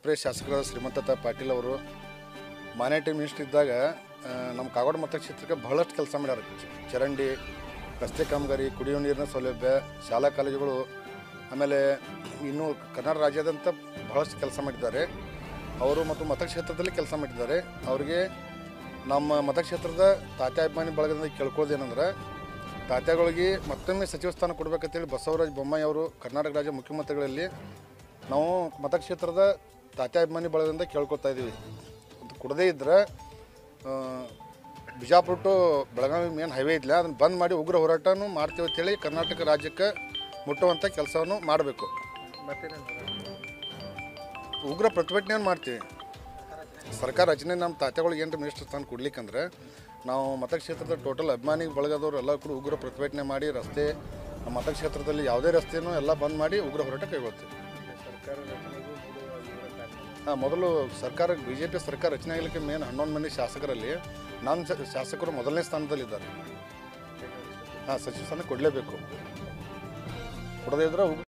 ಜನಪ್ರಿಯ ಶಾಸಕರಾದ ಶ್ರೀಮಂತ ಪಾಟೀಲ್ ಅವರು ಮಾನ್ಯಟಿ ಮಿನಿಸ್ಟರ್ ಇದ್ದಾಗ ಆ, ನಮ್ಮ ಕಾಗವಾಡ ಮತಕ್ಷೇತ್ರಕ್ಕೆ ಬಹಳಷ್ಟು ಕೆಲಸ ಮಾಡ್ಯಾರ ಚ- ಚರಂಡಿ ರಸ್ತೆ ಕಾಮಗಾರಿ ಕುಡಿಯುವ ನೀರಿನ ಸೌಲಭ್ಯ ಶಾಲಾ ಕಾಲೇಜುಗಳು ಆಮೇಲೆ ಇನ್ನೂ ಕರ್ನಾಟಕ ರಾಜ್ಯಾದ್ಯಂತ ಬಹಳಷ್ಟು ಕೆಲಸ ಮಾಡಿದ್ದಾರೆ ಅವರು ಮತ್ತು ಮತಕ್ಷೇತ್ರದಲ್ಲಿ ಕೆಲಸ ಮಾಡಿದ್ದಾರೆ ಅವರಿಗೆ ನಮ್ಮ ಮತಕ್ಷೇತ್ರದ ತಾತ್ಯ ಅಭಿಮಾನಿ ಬಳಗದಿಂದ ಕೇಳ್ಕೊಳ್ಳೋದೇನೆಂದ್ರೆ ತಾತ್ಯಾಗಳಿಗೆ ಮತ್ತೊಮ್ಮೆ ಸಚಿವ ಸ್ಥಾನ ಕೊಡಬೇಕಂತೇಳಿ ಬಸವರಾಜ ಬೊಮ್ಮಾಯಿ ಅವರು ಕರ್ನಾಟಕ ರಾಜ್ಯ ಮುಖ್ಯಮಂತ್ರಿಗಳಲ್ಲಿ ನಾವು ಮತಕ್ಷೇತ್ರದ ತಾತ್ಯ ಅಭಿಮಾನಿ ಬಳಗದಿಂದ ಕೇಳ್ಕೊತಾ ಇದ್ದೀವಿ ಅದು ಕೊಡದೇ ಇದ್ದರೆ Bijapur to Belagavi main highway ಇದ್ಲ ಅದನ್ನು ಬಂದ್ ಮಾಡಿ ಉಗ್ರ ಹೋರಾಟನೂ ಮಾಡ್ತೀವಿ ಅಂತೇಳಿ ಕರ್ನಾಟಕ ರಾಜ್ಯಕ್ಕೆ ಮುಟ್ಟುವಂಥ ಕೆಲಸವನ್ನು ಮಾಡಬೇಕು ಉಗ್ರ ಪ್ರತಿಭಟನೆಯನ್ನು ಮಾಡ್ತೀವಿ ಸರ್ಕಾರ ರಚನೆ ನಮ್ಮ ತಾತ್ಯಾಗಳಿಗೆ ಏನು ಮಿನಿಸ್ಟರ್ ಸ್ಥಾನ ಕೊಡ್ಲಿಕ್ಕಂದ್ರೆ ನಾವು ಮತಕ್ಷೇತ್ರದ ಟೋಟಲ್ ಅಭಿಮಾನಿ ಬಳಗದವರು ಎಲ್ಲ ಕೂಡ ಉಗ್ರ ಪ್ರತಿಭಟನೆ ಮಾಡಿ ರಸ್ತೆ ನಮ್ಮ ಮತಕ್ಷೇತ್ರದಲ್ಲಿ ಯಾವುದೇ ರಸ್ತೆನೂ ಎಲ್ಲ ಬಂದ್ ಮಾಡಿ ಉಗ್ರ ಹೋರಾಟ ಕೈಗೊಳ್ತೀವಿ ಹಾಂ ಮೊದಲು ಸರ್ಕಾರ ಬಿ ಜೆ ಪಿ ಸರ್ಕಾರ ರಚನೆ ಆಗಲಿಕ್ಕೆ ಮೇನ್ ಹನ್ನೊಂದು ಮಂದಿ ಶಾಸಕರಲ್ಲಿ ನಾನು ಶ- ಶಾಸಕರು ಮೊದಲನೇ ಸ್ಥಾನದಲ್ಲಿದ್ದಾರೆ ಹಾಂ ಸಚಿವ ಸ್ಥಾನ ಕೊಡಲೇಬೇಕು ಕೊಡದೇ ಇದ್ರೆ ಉಗ್ರ